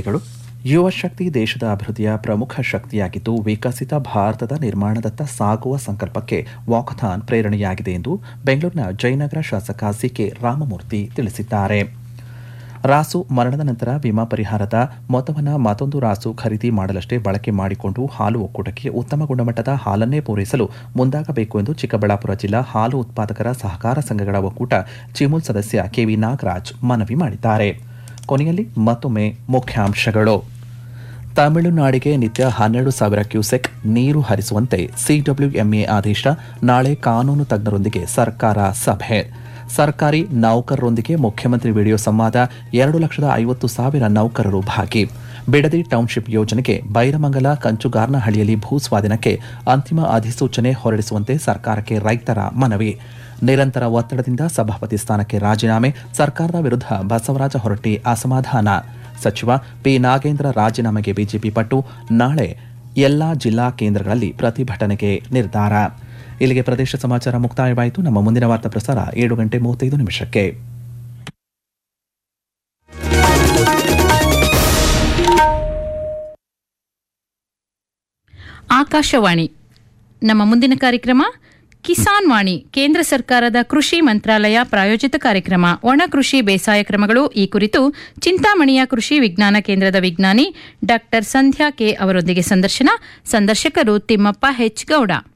ಸುದ್ದಿಗಳು ಯುವ ಶಕ್ತಿ ದೇಶದ ಅಭಿವೃದ್ಧಿಯ ಪ್ರಮುಖ ಶಕ್ತಿಯಾಗಿದ್ದು ವಿಕಸಿತ ಭಾರತದ ನಿರ್ಮಾಣದತ್ತ ಸಾಗುವ ಸಂಕಲ್ಪಕ್ಕೆ ವಾಕಥಾನ್ ಪ್ರೇರಣೆಯಾಗಿದೆ ಎಂದು ಬೆಂಗಳೂರಿನ ಜಯನಗರ ಶಾಸಕ ಸಿಕೆ ರಾಮಮೂರ್ತಿ ತಿಳಿಸಿದ್ದಾರೆ ರಾಸು ಮರಣದ ನಂತರ ವಿಮಾ ಪರಿಹಾರದ ಮೊತ್ತವನ್ನು ಮತ್ತೊಂದು ರಾಸು ಖರೀದಿ ಮಾಡಲಷ್ಟೇ ಬಳಕೆ ಮಾಡಿಕೊಂಡು ಹಾಲು ಒಕ್ಕೂಟಕ್ಕೆ ಉತ್ತಮ ಗುಣಮಟ್ಟದ ಹಾಲನ್ನೇ ಪೂರೈಸಲು ಮುಂದಾಗಬೇಕು ಎಂದು ಚಿಕ್ಕಬಳ್ಳಾಪುರ ಜಿಲ್ಲಾ ಹಾಲು ಉತ್ಪಾದಕರ ಸಹಕಾರ ಸಂಘಗಳ ಒಕ್ಕೂಟ ಚಿಮುಲ್ ಸದಸ್ಯ ಕೆವಿ ನಾಗರಾಜ್ ಮನವಿ ಮಾಡಿದ್ದಾರೆ ಕೊನೆಯಲ್ಲಿ ಮತ್ತೊಮ್ಮೆ ಮುಖ್ಯಾಂಶಗಳು ತಮಿಳುನಾಡಿಗೆ ನಿತ್ಯ ಹನ್ನೆರಡು ಸಾವಿರ ಕ್ಯೂಸೆಕ್ ನೀರು ಹರಿಸುವಂತೆ ಸಿಡಬ್ಲ್ಯೂಎಂಎ ಆದೇಶ ನಾಳೆ ಕಾನೂನು ತಜ್ಞರೊಂದಿಗೆ ಸರ್ಕಾರ ಸಭೆ ಸರ್ಕಾರಿ ನೌಕರರೊಂದಿಗೆ ಮುಖ್ಯಮಂತ್ರಿ ವಿಡಿಯೋ ಸಂವಾದ ಎರಡು ಲಕ್ಷದ ಐವತ್ತು ಸಾವಿರ ನೌಕರರು ಭಾಗಿ ಬಿಡದಿ ಟೌನ್ಶಿಪ್ ಯೋಜನೆಗೆ ಬೈರಮಂಗಲ ಕಂಚುಗಾರ್ನಹಳ್ಳಿಯಲ್ಲಿ ಭೂಸ್ವಾಧೀನಕ್ಕೆ ಅಂತಿಮ ಅಧಿಸೂಚನೆ ಹೊರಡಿಸುವಂತೆ ಸರ್ಕಾರಕ್ಕೆ ರೈತರ ಮನವಿ ನಿರಂತರ ಒತ್ತಡದಿಂದ ಸಭಾಪತಿ ಸ್ಥಾನಕ್ಕೆ ರಾಜೀನಾಮೆ ಸರ್ಕಾರದ ವಿರುದ್ಧ ಬಸವರಾಜ ಹೊರಟ್ಟಿ ಅಸಮಾಧಾನ ಸಚಿವ ಪಿ ನಾಗೇಂದ್ರ ರಾಜೀನಾಮೆಗೆ ಬಿಜೆಪಿ ಪಟ್ಟು ನಾಳೆ ಎಲ್ಲಾ ಜಿಲ್ಲಾ ಕೇಂದ್ರಗಳಲ್ಲಿ ಪ್ರತಿಭಟನೆಗೆ ನಿರ್ಧಾರ ಇಲ್ಲಿಗೆ ಪ್ರದೇಶ ಸಮಾಚಾರ ಮುಕ್ತಾಯವಾಯಿತು ನಮ್ಮ ಮುಂದಿನ ವಾರ್ತಾ ಪ್ರಸಾರ ಏಳು ಗಂಟೆ ಮೂವತ್ತೈದು ನಿಮಿಷಕ್ಕೆ ಆಕಾಶವಾಣಿ ನಮ್ಮ ಮುಂದಿನ ಕಾರ್ಯಕ್ರಮ ಕಿಸಾನ್ ವಾಣಿ ಕೇಂದ್ರ ಸರ್ಕಾರದ ಕೃಷಿ ಮಂತ್ರಾಲಯ ಪ್ರಾಯೋಜಿತ ಕಾರ್ಯಕ್ರಮ ಒಣ ಕೃಷಿ ಬೇಸಾಯ ಕ್ರಮಗಳು ಈ ಕುರಿತು ಚಿಂತಾಮಣಿಯ ಕೃಷಿ ವಿಜ್ಞಾನ ಕೇಂದ್ರದ ವಿಜ್ಞಾನಿ ಡಾ ಸಂಧ್ಯಾ ಕೆ ಅವರೊಂದಿಗೆ ಸಂದರ್ಶನ ಸಂದರ್ಶಕರು ತಿಮ್ಮಪ್ಪ ಹೆಚ್ ಗೌಡ